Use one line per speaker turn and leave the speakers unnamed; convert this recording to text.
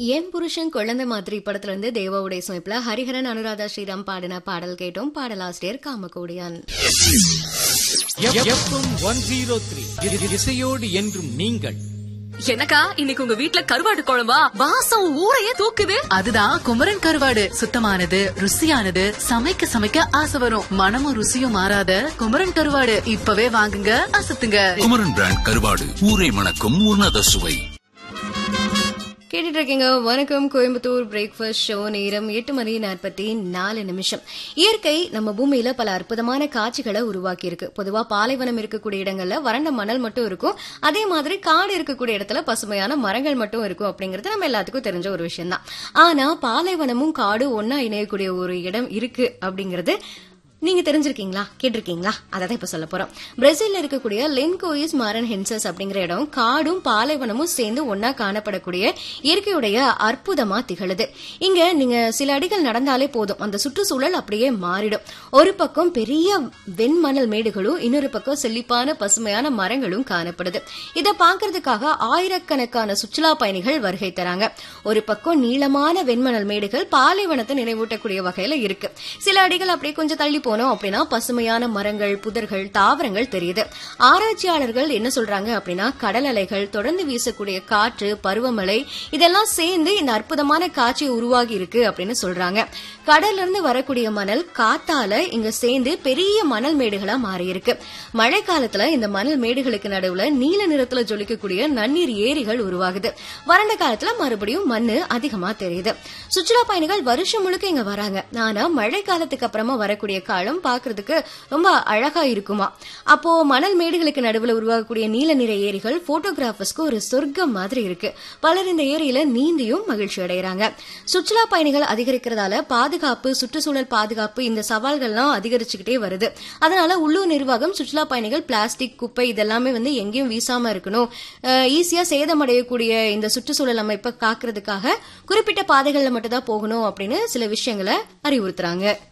என் புருஷன் குழந்தை மாதிரி படத்துல இருந்து தேவாவுடைய சுமைப்புல ஹரிஹரன் அனுராதா ஸ்ரீராம் பாடின பாடல் கேட்டோம் பாடலாசிரியர் Kamakodiyan
FM one zero three இசையோடு என்றும் நீங்கள்
எனக்கா இன்னைக்கு உங்க வீட்ல கருவாடு குழம்பா வாசம் ஊரையே தூக்குது
அதுதான் குமரன் கருவாடு சுத்தமானது ருசியானது சமைக்க சமைக்க ஆசை வரும் மனமும் ருசியும் மாறாத குமரன் கருவாடு இப்பவே வாங்குங்க அசத்துங்க
குமரன் பிராண்ட் கருவாடு ஊரை மணக்கும் உன்னத சுவை
கேட்டுட்டு இருக்கீங்க வணக்கம் கோயம்புத்தூர் பிரேக்ஃபாஸ்ட் ஷோ நேரம் எட்டு மணி நாற்பத்தி நாலு நிமிஷம் இயற்கை நம்ம பூமியில பல அற்புதமான காட்சிகளை உருவாக்கி இருக்கு பொதுவா பாலைவனம் இருக்கக்கூடிய இடங்கள்ல வறண்ட மணல் மட்டும் இருக்கும் அதே மாதிரி காடு இருக்கக்கூடிய இடத்துல பசுமையான மரங்கள் மட்டும் இருக்கும் அப்படிங்கறது நம்ம எல்லாத்துக்கும் தெரிஞ்ச ஒரு விஷயம் தான் ஆனா பாலைவனமும் காடு ஒன்னா இணையக்கூடிய ஒரு இடம் இருக்கு அப்படிங்கறது நீங்க தெரிஞ்சிருக்கீங்களா கேட்டிருக்கீங்களா அதை தான் இப்ப சொல்ல போறோம் பிரேசில்ல இருக்கக்கூடிய லென்கோயிஸ் மாரன் ஹென்சஸ் அப்படிங்கிற இடம் காடும் பாலைவனமும் சேர்ந்து ஒன்னா காணப்படக்கூடிய இயற்கையுடைய அற்புதமா திகழுது இங்க நீங்க சில அடிகள் நடந்தாலே போதும் அந்த சுற்றுச்சூழல் அப்படியே மாறிடும் ஒரு பக்கம் பெரிய வெண்மணல் மேடுகளும் இன்னொரு பக்கம் செழிப்பான பசுமையான மரங்களும் காணப்படுது இதை பார்க்கறதுக்காக ஆயிரக்கணக்கான சுற்றுலா பயணிகள் வருகை தராங்க ஒரு பக்கம் நீளமான வெண்மணல் மேடுகள் பாலைவனத்தை நினைவூட்டக்கூடிய வகையில இருக்கு சில அடிகள் அப்படியே கொஞ்சம் தள்ளி போனோம் அப்படின்னா பசுமையான மரங்கள் புதர்கள் தாவரங்கள் தெரியுது ஆராய்ச்சியாளர்கள் என்ன சொல்றாங்க அப்படின்னா கடல் அலைகள் தொடர்ந்து வீசக்கூடிய காற்று பருவமழை இதெல்லாம் சேர்ந்து இந்த அற்புதமான காட்சி உருவாகி இருக்கு அப்படின்னு சொல்றாங்க கடல்ல இருந்து வரக்கூடிய மணல் காத்தால இங்க சேர்ந்து பெரிய மணல் மேடுகளா மாறி இருக்கு மழை காலத்துல இந்த மணல் மேடுகளுக்கு நடுவுல நீல நிறத்துல ஜொலிக்கக்கூடிய நன்னீர் ஏரிகள் உருவாகுது வறண்ட காலத்துல மறுபடியும் மண்ணு அதிகமா தெரியுது சுற்றுலா பயணிகள் வருஷம் முழுக்க இங்க வராங்க ஆனா மழை காலத்துக்கு அப்புறமா வரக்கூடிய காலம் பாக்குறதுக்கு ரொம்ப அழகா இருக்குமா அப்போ மணல் மேடுகளுக்கு நடுவுல உருவாகக்கூடிய நீல நிற ஏரிகள் போட்டோகிராஃபர்ஸ்க்கு ஒரு சொர்க்கம் மாதிரி இருக்கு பலர் இந்த ஏரியில நீந்தியும் மகிழ்ச்சி அடைகிறாங்க சுற்றுலா பயணிகள் அதிகரிக்கிறதால பாதுகாப்பு சுற்றுச்சூழல் பாதுகாப்பு இந்த சவால்கள்லாம் அதிகரிச்சுக்கிட்டே வருது அதனால உள்ளூர் நிர்வாகம் சுற்றுலா பயணிகள் பிளாஸ்டிக் குப்பை இதெல்லாமே வந்து எங்கேயும் வீசாம இருக்கணும் ஈஸியா சேதமடையக்கூடிய இந்த சுற்றுச்சூழல் அமைப்பை காக்கிறதுக்காக குறிப்பிட்ட பாதைகள்ல மட்டும் தான் போகணும் அப்படின்னு சில விஷயங்களை அறிவுறுத்துறாங்க